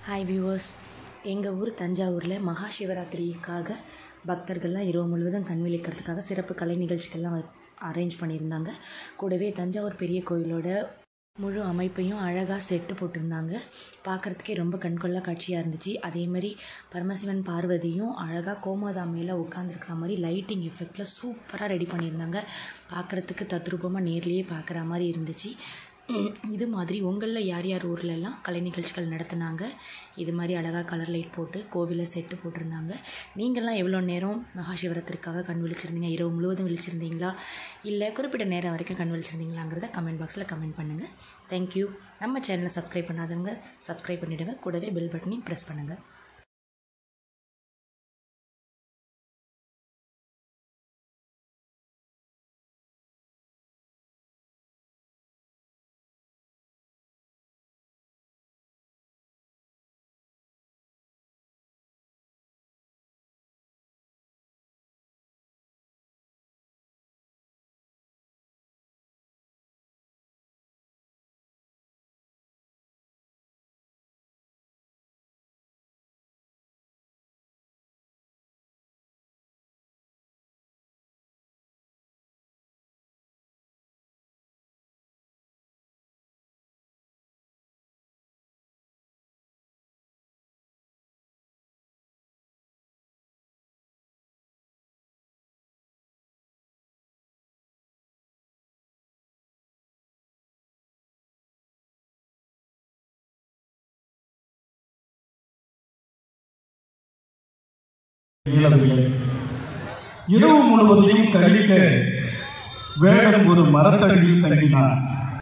hi viewers எங்கள் ஊர் தஞ்சாவூரில் மகா சிவராத்திரிக்காக பக்தர்கள்லாம் இரவு முழுவதும் கண் விழிக்கிறதுக்காக சிறப்பு கலை நிகழ்ச்சிகள்லாம் அரேஞ்ச் பண்ணியிருந்தாங்க கூடவே தஞ்சாவூர் பெரிய கோயிலோட முழு அமைப்பையும் அழகாக செட்டு போட்டிருந்தாங்க பார்க்குறதுக்கே ரொம்ப கண்கொள்ளா காட்சியாக இருந்துச்சு அதே மாதிரி பரமசிவன் பார்வதியும் அழகாக கோமாதா மேலே உட்காந்துருக்கிற மாதிரி லைட்டிங் எஃபெக்டில் சூப்பராக ரெடி பண்ணியிருந்தாங்க பார்க்குறதுக்கு தத்ரூபமாக நேர்லேயே பார்க்குற மாதிரி இருந்துச்சு இது மாதிரி உங்களில் யார் யார் ஊர்லெல்லாம் கலை நிகழ்ச்சிகள் நடத்துனாங்க இது மாதிரி அழகாக கலர் லைட் போட்டு கோவிலில் செட்டு போட்டிருந்தாங்க நீங்கள்லாம் எவ்வளோ நேரம் மகா சிவராத்திரிக்காக கண் விழிச்சிருந்தீங்க இரவு முழுவதும் விழிச்சிருந்தீங்களா இல்லை குறிப்பிட்ட நேரம் வரைக்கும் கண் விழிச்சிருந்தீங்களாங்கிறத கமெண்ட் பாக்ஸில் கமெண்ட் பண்ணுங்கள் தேங்க்யூ நம்ம சேனலை சப்ஸ்கிரைப் பண்ணாதவங்க சப்ஸ்கிரைப் பண்ணிவிடுங்க கூடவே பெல் பட்டனையும் ப்ரெஸ் பண்ணுங்கள் இயலவில்லை இரவு முழுவதையும் கழிக்க வேடன் ஒரு மரத்தடியில் தங்கினான்